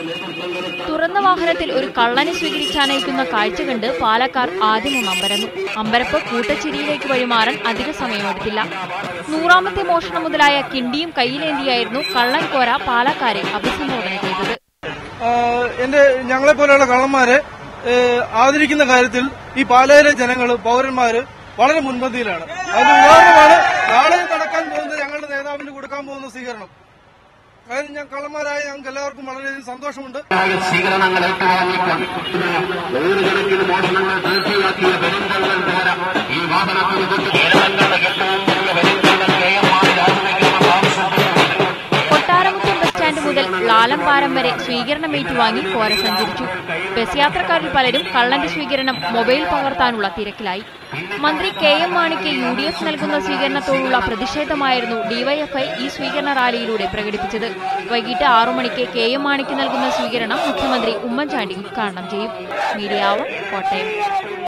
തുറന്ന വാഹനത്തിൽ ഒരു കള്ളനെ സ്വീകരിച്ചാനയിക്കുന്ന കാഴ്ച കണ്ട് പാലക്കാർ ആദ്യം അമ്പരന്നു അമ്പരപ്പ് കൂട്ടച്ചിരിയിലേക്ക് വഴിമാറാൻ അധിക സമയമെടുത്തില്ല നൂറാമത്തെ മോഷണം മുതലായ കിണ്ടിയും കയ്യിലേന്തിയായിരുന്നു കള്ളൻ കോര പാലക്കാരെ അഭിസംബോധന ചെയ്തത് ആഹ് എന്റെ ഞങ്ങളെ പോലെയുള്ള കള്ളന്മാരെ ഏഹ് ആദരിക്കുന്ന കാര്യത്തിൽ ഈ പാലയിലെ ജനങ്ങൾ പൗരന്മാര് വളരെ മുൻപന്തിയിലാണ് അതിന് ഉദാഹരണമാണ് നാളെ നടക്കാൻ പോകുന്നത് ഞങ്ങളുടെ നേതാവിന് കൊടുക്കാൻ പോകുന്ന സ്വീകരണം അതായത് ഞാൻ കള്ളന്മാരായ ഞങ്ങൾക്ക് എല്ലാവർക്കും വളരെയധികം സന്തോഷമുണ്ട് സ്വീകരണങ്ങൾ ഏറ്റുവാങ്ങിക്കൊണ്ട് നൂറുകണക്കിന് മോഷണങ്ങൾ പൂർത്തിയാക്കിയ പെരുന്തള്ളൽ പോര ഈ വാഹനത്തിന് തൊട്ട് കേരളങ്ങളുടെ ഏറ്റവും വലിയ പെരുന്തള്ളൽ കെ എം മാറി രാജിവെക്കണമെന്ന് ആവശ്യപ്പെട്ടു കൊട്ടാരമുറ്റം ബസ് സ്റ്റാൻഡ് മുതൽ ലാലംപാലം വരെ സ്വീകരണം ഏറ്റുവാങ്ങി കോര സഞ്ചരിച്ചു ബസ് യാത്രക്കാരിൽ പലരും കള്ളന്റെ സ്വീകരണം മൊബൈൽ പകർത്താനുള്ള തിരക്കിലായി മന്ത്രി കെ എം മാണിക്ക് യു ഡി എഫ് നൽകുന്ന സ്വീകരണത്തോടുള്ള പ്രതിഷേധമായിരുന്നു ഡിവൈഎഫ്ഐ ഈ സ്വീകരണ റാലിയിലൂടെ പ്രകടിപ്പിച്ചത് വൈകിട്ട് ആറു മണിക്ക് കെ എം മാണിക്ക് നൽകുന്ന സ്വീകരണം മുഖ്യമന്ത്രി ഉമ്മൻചാണ്ടി ഉദ്ഘാടനം ചെയ്യും മീഡിയ അവർ കോട്ടയം